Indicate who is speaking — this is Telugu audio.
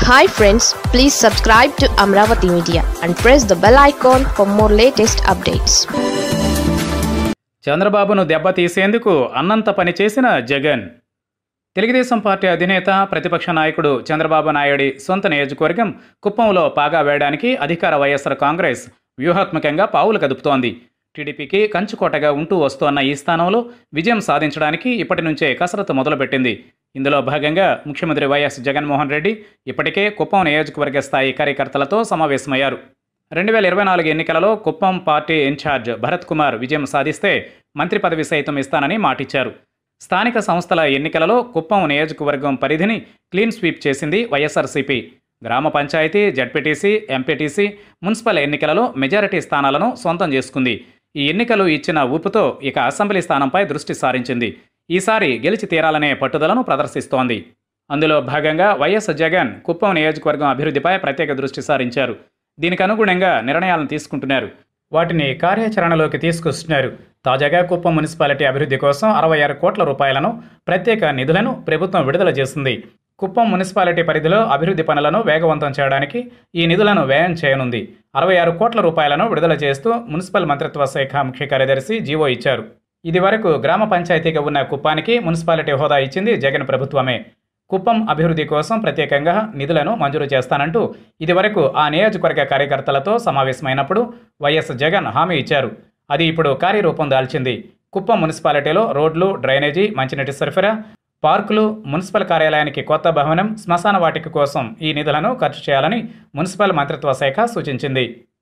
Speaker 1: hi friends please subscribe to Amaravati media and press the bell icon for more latest updates
Speaker 2: చంద్రబాబును దెబ్బతీసేందుకు అన్నంత పని చేసిన జగన్ తెలుగుదేశం పార్టీ అధినేత ప్రతిపక్ష నాయకుడు చంద్రబాబు నాయుడి సొంత నియోజకవర్గం కుప్పంలో పాగా వేయడానికి అధికార వైఎస్ఆర్ కాంగ్రెస్ వ్యూహాత్మకంగా పావులు కదుపుతోంది టీడీపీకి కంచుకోటగా ఉంటూ వస్తోన్న ఈ స్థానంలో విజయం సాధించడానికి ఇప్పటి నుంచే కసరత్తు మొదలుపెట్టింది ఇందులో భాగంగా ముఖ్యమంత్రి వైఎస్ జగన్మోహన్ రెడ్డి ఇప్పటికే కుప్పం నియోజకవర్గ స్థాయి కార్యకర్తలతో సమావేశమయ్యారు రెండు వేల ఇరవై నాలుగు ఎన్నికలలో కుప్పం పార్టీ ఇన్ఛార్జ్ భరత్ కుమార్ విజయం సాధిస్తే మంత్రి పదవి సైతం ఇస్తానని మాటిచ్చారు స్థానిక సంస్థల ఎన్నికలలో కుప్పం నియోజకవర్గం పరిధిని క్లీన్ స్వీప్ చేసింది వైఎస్ఆర్సీపీ గ్రామ పంచాయతీ జడ్పీటీసీ ఎంపీటీసీ మున్సిపల్ ఎన్నికలలో మెజారిటీ స్థానాలను సొంతం చేసుకుంది ఈ ఎన్నికలు ఇచ్చిన ఊపుతో ఇక అసెంబ్లీ స్థానంపై దృష్టి సారించింది ఈసారి గెలిచి తీరాలనే పట్టుదలను ప్రదర్శిస్తోంది అందులో భాగంగా వైఎస్ జగన్ కుప్పం నియోజకవర్గం అభివృద్ధిపై ప్రత్యేక దృష్టి సారించారు దీనికి అనుగుణంగా నిర్ణయాలను తీసుకుంటున్నారు వాటిని కార్యాచరణలోకి తీసుకొస్తున్నారు తాజాగా కుప్పం మున్సిపాలిటీ అభివృద్ధి కోసం అరవై ఆరు కోట్ల రూపాయలను ప్రత్యేక నిధులను ప్రభుత్వం విడుదల చేసింది కుప్పం మున్సిపాలిటీ పరిధిలో అభివృద్ధి పనులను వేగవంతం చేయడానికి ఈ నిధులను వ్యయం చేయనుంది అరవై ఆరు కోట్ల రూపాయలను విడుదల చేస్తూ మున్సిపల్ మంత్రిత్వ శాఖ ముఖ్య కార్యదర్శి జీవో ఇచ్చారు ఇది వరకు గ్రామ పంచాయతీగా ఉన్న కుప్పానికి మున్సిపాలిటీ హోదా ఇచ్చింది జగన్ ప్రభుత్వమే కుప్పం అభివృద్ధి కోసం ప్రత్యేకంగా నిధులను మంజూరు చేస్తానంటూ ఇదివరకు ఆ నియోజకవర్గ కార్యకర్తలతో సమావేశమైనప్పుడు వైఎస్ జగన్ హామీ ఇచ్చారు అది ఇప్పుడు కార్యరూపం దాల్చింది కుప్పం మున్సిపాలిటీలో రోడ్లు డ్రైనేజీ మంచినీటి సరఫరా పార్కులు మున్సిపల్ కార్యాలయానికి కొత్త భవనం శ్మశాన వాటిక కోసం ఈ నిధులను ఖర్చు చేయాలని మున్సిపల్ మంత్రిత్వ శాఖ సూచించింది